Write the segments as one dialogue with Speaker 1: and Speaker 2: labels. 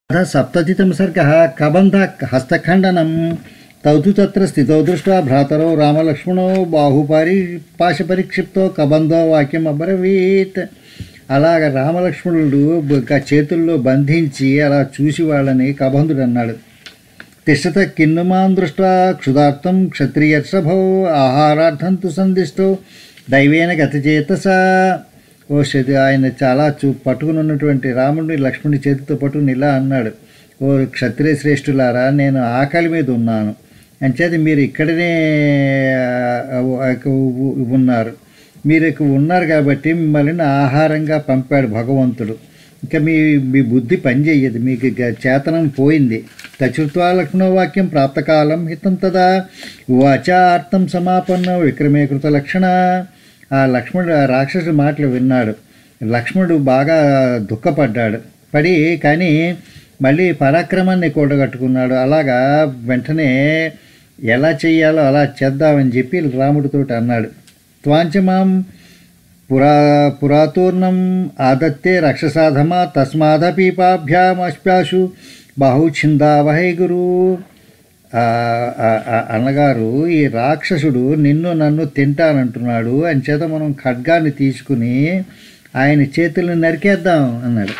Speaker 1: अथ सप्ततितम सर्गः कबन्ध हस्तखण्डनं तौ तु तत्र स्थितौ दृष्ट्वा भ्रातरौ रामलक्ष्मणौ బాహుపరి పాశపరిక్షిప్తో కబంధో వాక్యం అబ్రవీత్ అలాగ రామలక్ష్మణుడు బ- చేతుల్లో బంధించి అలా చూసి వాళ్ళని కబంధుడు అన్నాడు తిష్టత కిన్నుమాం దృష్ట్వా క్షుధార్థం క్షత్రియర్షభౌ ఆహారార్థం తు సందిష్టో దైవేన గతచేతస ఓ శతి ఆయన చాలా చూ పట్టుకుని ఉన్నటువంటి రాముడిని లక్ష్మణుడి చేతితో పట్టుకుని ఇలా అన్నాడు ఓ క్షత్రియ శ్రేష్ఠులారా నేను ఆకలి మీద ఉన్నాను అంచేత మీరు ఇక్కడనే ఆ, ఆ, ఉ- ఉన్నారు మీరు ఇక్కడ ఉన్నారు కాబట్టి మిమ్మల్ని ఆహారంగా పంపాడు భగవంతుడు ఇంకా మీ మీ బుద్ధి పనిచేయదు మీకు ఇక చేతనం పోయింది తచుత్వా లక్ష్మణవాక్యం ప్రాప్తకాలం హితం తదా వాచార్థం సమాపన్న విక్రమే కృత లక్షణ ఆ లక్ష్మణుడు ఆ రాక్షసుడి మాటలు విన్నాడు లక్ష్మణుడు బాగా దుఃఖపడ్డాడు పడి కానీ మళ్ళీ పరాక్రమాన్ని కూడగట్టుకున్నాడు అలాగా వెంటనే ఎలా చెయ్యాలో అలా చేద్దామని చెప్పి రాముడితో అన్నాడు త్వాంచమాం పురా పురాతూర్ణం ఆదత్తే రక్షసాధమా తస్మాదపీపాభ్యామశ్పాషు బాహుఛిందావహై గురు ఆ, ఆ, ఆ అన్నగారు ఈ రాక్షసుడు నిన్ను నన్ను తింటానంటున్నాడు అంచేత మనం ఖడ్గాన్ని తీసుకుని ఆయన చేతులను నరికేద్దాం అన్నాడు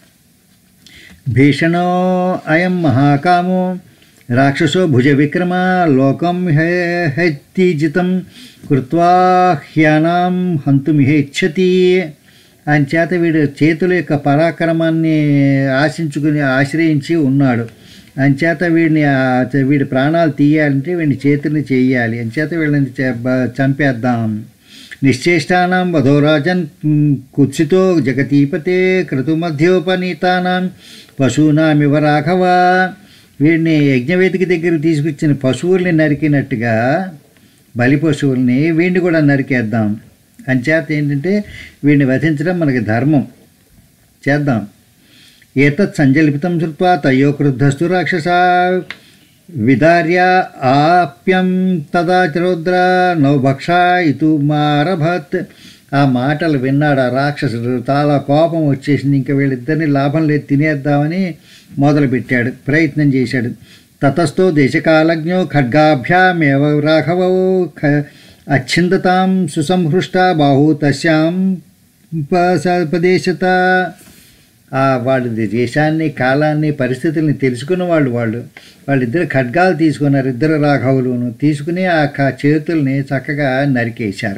Speaker 1: భీషణో అయం మహాకామో రాక్షసో భుజ విక్రమ లోకం హే- హైత్తిజితం కృత్వా హ్యానాం హంతుమిహేచ్ఛతి చేత వీడు చేతుల యొక్క పరాక్రమాన్ని ఆశించుకుని ఆశ్రయించి ఉన్నాడు అంచేత వీడిని ఆ- వీడి ప్రాణాలు తీయాలంటే వీడిని చేతుల్ని చేయాలి అంచేత వీళ్ళని చ- బ- చంపేద్దాం నిశ్చేష్టానాం వధోరాజన్ కుత్సితో జగతీపతే క్రతుమధ్యోపనీతానాం పశూనామివ రాఘవ వీడిని యజ్ఞవేదిక దగ్గర తీసుకొచ్చిన పశువుల్ని నరికినట్టుగా బలి పశువుల్ని వీడిని కూడా నరికేద్దాం అంచేత ఏంటంటే వీడిని వధించడం మనకి ధర్మం చేద్దాం ఏతత్ సంజల్పితం శృత్వా తయో క్రుద్ధస్తు రాక్షస విదార్య ఆప్యం తదా చరోద్ర నౌభక్ష ఇతు మారభత్ ఆ మాటలు విన్నాడు ఆ రాక్షసుడు చాలా కోపం వచ్చేసింది ఇంకా వీళ్ళిద్దరిని లాభం లేదు తినేద్దామని మొదలుపెట్టాడు ప్రయత్నం చేశాడు తతస్థో దేశకాలజ్ఞో ఖడ్గాభ్యామేవ రాఘవో ఖ అచ్ఛిందతాం సుసంహృష్ట బాహు తస్యాం ఉపదేశత ఆ వాళ్ళ దేశాన్ని కాలాన్ని పరిస్థితుల్ని తెలుసుకున్న వాళ్ళు వాళ్ళు వాళ్ళిద్దరు ఖడ్గాలు తీసుకున్నారు ఇద్దరు రాఘవులును తీసుకుని ఆ క- చేతుల్ని చక్కగా నరికేశారు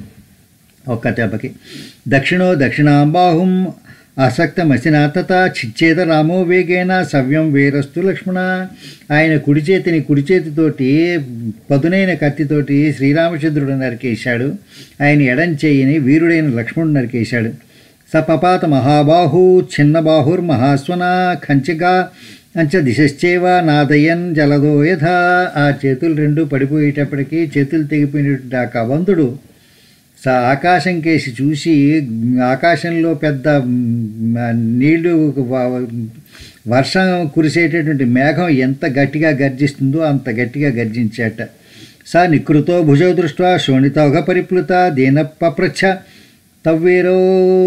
Speaker 1: ఒక్క దెబ్బకి దక్షిణో దక్షిణాంబాహుం ఆసక్తమసినా తత చిచ్చేద రామో వేగేన సవ్యం వీరస్తు లక్ష్మణ ఆయన కుడి చేతిని కుడి చేతితోటి పదునైన కత్తితోటి శ్రీరామచంద్రుడు నరికేశాడు ఆయన ఎడం చేయిని వీరుడైన లక్ష్మణుడు నరికేశాడు సపపాత మహాబాహు చిన్నబాహుర్ మహాస్వన కంచిగా అంచ దిశశ్చేవ నాదయన్ జలదో యథ ఆ చేతులు రెండు పడిపోయేటప్పటికీ చేతులు తెగిపోయినటువంటి ఆ కవంతుడు స ఆకాశం కేసి చూసి ఆకాశంలో పెద్ద మ్, నీళ్లు వ- వర్షం కురిసేటటువంటి మేఘం ఎంత గట్టిగా గర్జిస్తుందో అంత గట్టిగా గర్జించాట స నికృతో భుజో దృష్ట్వా శోణితౌఘ పరిప్లుత దీన పప్రచ్ఛ తవ్వీరో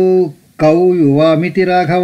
Speaker 1: కౌ యువామితి రాఘవ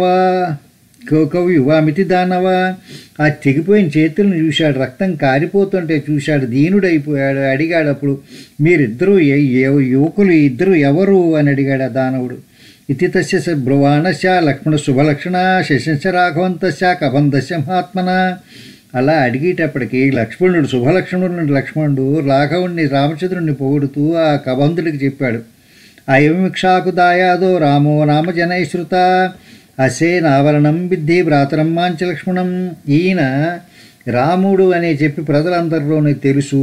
Speaker 1: కౌ కౌ యువామితి దానవ ఆ తెగిపోయిన చేతులను చూశాడు రక్తం కారిపోతుంటే చూశాడు దీనుడైపోయాడు అడిగాడు అప్పుడు మీరిద్దరూ ఎ- ఎ- యువకులు ఇద్దరు ఎవరు అని అడిగాడు ఆ దానవుడు ఇతి తస్య స బ్రువాణస్య లక్ష్మణ శుభలక్షణ శశంశ రాఘవంతస్య కబంధస్య మహాత్మన అలా అడిగేటప్పటికి లక్ష్మణుడు శుభలక్షణుడు లక్ష్మణుడు రాఘవుణ్ణి రామచంద్రుణ్ణి పొగుడుతూ ఆ కబంధుడికి చెప్పాడు అయమిక్షాకు దాయాదో రామో నామ జనైశ్రుత అసే నావరణం విద్ధి భ్రాతరం మాంచ లక్ష్మణం ఈయన రాముడు అని చెప్పి ప్రజలందరిలోనే తెలుసు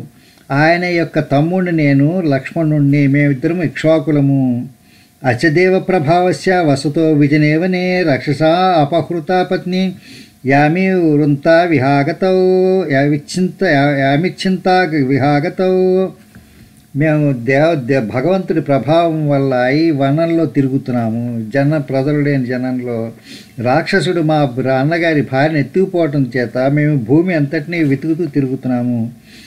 Speaker 1: ఆయన యొక్క తమ్ముడిని నేను లక్ష్మణుణ్ణి మేమిద్దరం ఇక్ష్వాకులము అచదేవ ప్రభావస్య వసతో విజనేవనే రక్షసా అపహృత పత్ని యామి వృంత విహాగతౌ యావిచ్చింత యామిచ్చింత విహాగతౌ మేము దేవ దే- భగవంతుడి ప్రభావం వల్ల ఈ వనంలో తిరుగుతున్నాము జన ప్రజలు లేని జనంలో రాక్షసుడు మా బ్ర- అన్నగారి భార్యను ఎత్తుకుపోవటం చేత మేము భూమి అంతటినీ వెతుకుతూ తిరుగుతున్నాము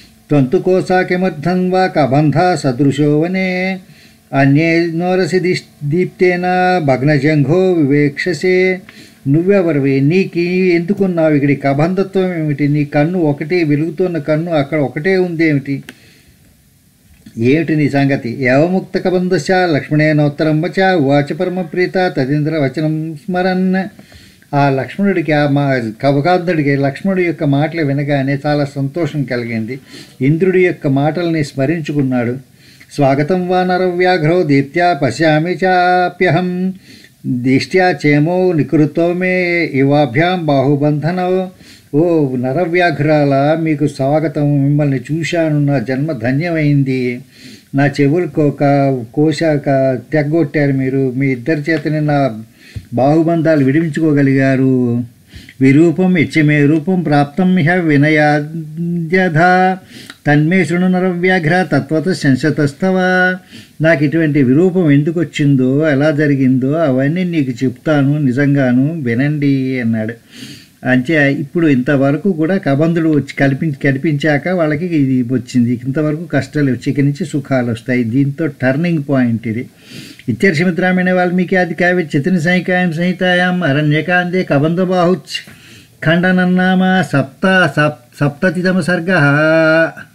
Speaker 1: తంతుకోసాకిమర్థం వా కబంధ సదృశోవనే అన్యేనోరసి దిష్ దీప్తేన భగ్నజంఘో వివేక్షసే నువ్వెవరివి నీకు ఎందుకున్నావు ఇక్కడ ఈ కబంధత్వం ఏమిటి నీ కన్ను ఒకటే వెలుగుతున్న కన్ను అక్కడ ఒకటే ఉంది ఏమిటి ఏమిటి నీ సంగతి యవముక్త కబంధశ లక్ష్మణేనోత్తరం వచ వాచ పరమ ప్రీత తదింద్ర వచనం స్మరన్ ఆ లక్ష్మణుడికి ఆ మా కవకాంతుడికి లక్ష్మణుడి యొక్క మాటలు వినగానే చాలా సంతోషం కలిగింది ఇంద్రుడి యొక్క మాటల్ని స్మరించుకున్నాడు స్వాగతం వా నరవ్యాఘ్రో దీప్త్యా పశ్యామి చాప్యహం దిష్ట్యా చేమో నికృతో మే ఇవాభ్యాం బాహుబంధనో ఓ నరవ్యాఘ్రాల మీకు స్వాగతం మిమ్మల్ని చూశాను నా జన్మ ధన్యమైంది నా చెవులకు ఒక కోశాక తెగ్గొట్టారు మీరు మీ ఇద్దరి చేతనే నా బాహుబంధాలు విడిపించుకోగలిగారు విరూపం ఇచ్చమే రూపం ప్రాప్తం ఇహ వినయాద్యధ తన్మే శృణు నరవ్యాఘ్ర తత్వత శంసతస్తవ నాకు ఇటువంటి విరూపం ఎందుకు వచ్చిందో ఎలా జరిగిందో అవన్నీ నీకు చెప్తాను నిజంగాను వినండి అన్నాడు అంటే ఇప్పుడు ఇంతవరకు కూడా కబంధుడు వచ్చి కల్పించి కల్పించాక వాళ్ళకి ఇది వచ్చింది ఇంతవరకు కష్టాలు వచ్చి ఇక్కడి నుంచి సుఖాలు వస్తాయి దీంతో టర్నింగ్ పాయింట్ ఇది ఇత్యర్షమిత్రామిణ వాల్మీకి ఆది కావ్య చితిన సంహికాయం సంహితాయాం అరణ్యకాందే కబంధబాహుచ్ ఖండనన్నామ సప్త సప్ సప్తతితమ సర్గ